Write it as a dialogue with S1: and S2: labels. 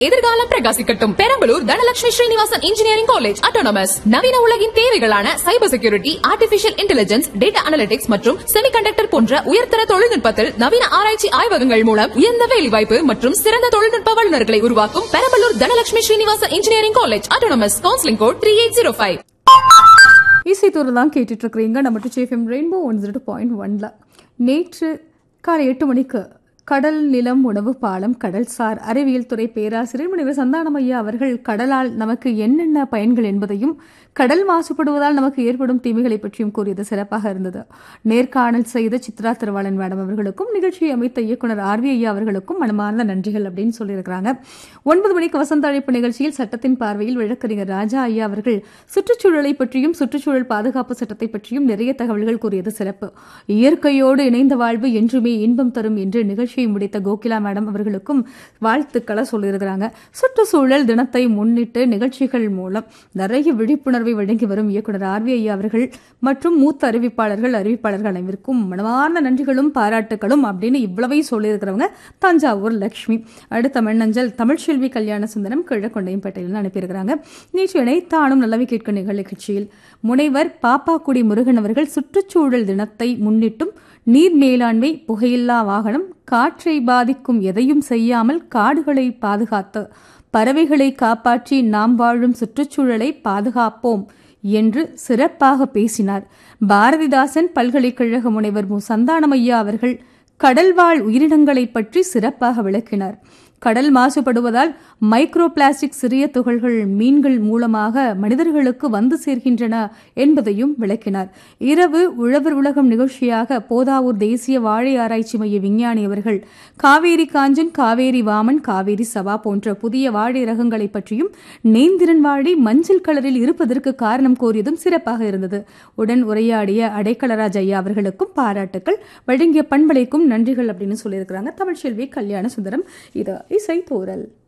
S1: எதிர்காலம் பிரகாசிக்கட்டும் Perambalur Dhanalakshmi Srinivasan engineering college autonomous நவீன உலகின் தேவைகளான cyber security artificial intelligence data analytics மற்றும் செமிகண்டக்டர் போன்ற உயர்தர தொழில்நுட்பத்தில் நவீன ஆராய்ச்சி ஆய்வகங்கள் மூலம் உயர்ந்த வேலைவாய்ப்பு மற்றும் சிறந்த தொழில்நுட்ப வல்லுநர்களை உருவாக்கும் Perambalur Dhanalakshmi Srinivasan engineering college autonomous counselling code three eight zero five
S2: இசைத்தூர் தான் கேட்டுட்டு இருக்கிறீங்க நம்ம டிச்சேஃபம் ரெயின்போ ஒன் ஜீரோ பாயிண்ட் ஒன்ல நேற்று காலை எட்டு மணிக்கு கடல் நிலம் உணவு பாலம் கடல்சார் அறிவியல் துறை பேராசிரியர் முனைவர் சந்தானமையா அவர்கள் கடலால் நமக்கு என்னென்ன பயன்கள் என்பதையும் கடல் மாசுபடுவதால் நமக்கு ஏற்படும் தீமைகளை பற்றியும் கூறியது சிறப்பாக இருந்தது நேர்காணல் செய்த சித்ரா திருவாளன் மேடம் அவர்களுக்கும் நிகழ்ச்சியை அமைத்த இயக்குனர் ஆர் வி ஐயா அவர்களுக்கும் மனமார்ந்த நன்றிகள் அப்படின்னு சொல்லியிருக்கிறாங்க ஒன்பது மணிக்கு வசந்த அழைப்பு நிகழ்ச்சியில் சட்டத்தின் பார்வையில் வழக்கறிஞர் ராஜா ஐயா அவர்கள் சுற்றுச்சூழலை பற்றியும் சுற்றுச்சூழல் பாதுகாப்பு சட்டத்தை பற்றியும் நிறைய தகவல்கள் கூறியது சிறப்பு இயற்கையோடு இணைந்த வாழ்வு என்றுமே இன்பம் தரும் என்று நிகழ்ச்சியை முடித்த கோகிலா மேடம் அவர்களுக்கும் வாழ்த்துக்களை சொல்லியிருக்கிறாங்க சுற்றுச்சூழல் தினத்தை முன்னிட்டு நிகழ்ச்சிகள் மூலம் நிறைய விழிப்புணர்வை வழங்கி வரும் இயக்குனர் ஆர் வி ஐயா அவர்கள் மற்றும் மூத்த அறிவிப்பாளர்கள் அறிவிப்பாளர்கள் அனைவருக்கும் மனமார்ந்த நன்றிகளும் பாராட்டுகளும் அப்படின்னு இவ்வளவையும் சொல்லியிருக்கிறவங்க தஞ்சாவூர் லட்சுமி அடுத்த மின்னஞ்சல் தமிழ்ச்செல்வி கல்யாண சுந்தரம் கிழக்கொண்டையும் பட்டியலில் அனுப்பியிருக்கிறாங்க நேற்று இணைத்தானும் நல்லவை கேட்கும் நிகழ்ச்சியில் முனைவர் பாப்பாக்குடி முருகன் அவர்கள் சுற்றுச்சூழல் தினத்தை முன்னிட்டும் நீர் மேலாண்மை புகையில்லா வாகனம் காற்றை பாதிக்கும் எதையும் செய்யாமல் காடுகளை பாதுகாத்து பறவைகளை காப்பாற்றி நாம் வாழும் சுற்றுச்சூழலை பாதுகாப்போம் என்று சிறப்பாக பேசினார் பாரதிதாசன் பல்கலைக்கழக முனைவர் மு சந்தானமையா அவர்கள் கடல்வாழ் உயிரினங்களை பற்றி சிறப்பாக விளக்கினார் கடல் மாசுபடுவதால் மைக்ரோ பிளாஸ்டிக் சிறிய துகள்கள் மீன்கள் மூலமாக மனிதர்களுக்கு வந்து சேர்கின்றன என்பதையும் விளக்கினார் இரவு உழவர் உலகம் நிகழ்ச்சியாக போதாவூர் தேசிய வாழை ஆராய்ச்சி மைய விஞ்ஞானி அவர்கள் காவேரி காஞ்சன் காவேரி வாமன் காவேரி சபா போன்ற புதிய வாழை ரகங்களை பற்றியும் நேந்திரன் வாழை மஞ்சள் கலரில் இருப்பதற்கு காரணம் கோரியதும் சிறப்பாக இருந்தது உடன் உரையாடிய அடைக்கலராஜ் ஐயா அவர்களுக்கும் பாராட்டுக்கள் வழங்கிய பண்பலைக்கும் நன்றிகள் அப்படின்னு சொல்லியிருக்கிறாங்க தமிழ்ச்செல்வி கல்யாண சுந்தரம் இது இசை தோரல்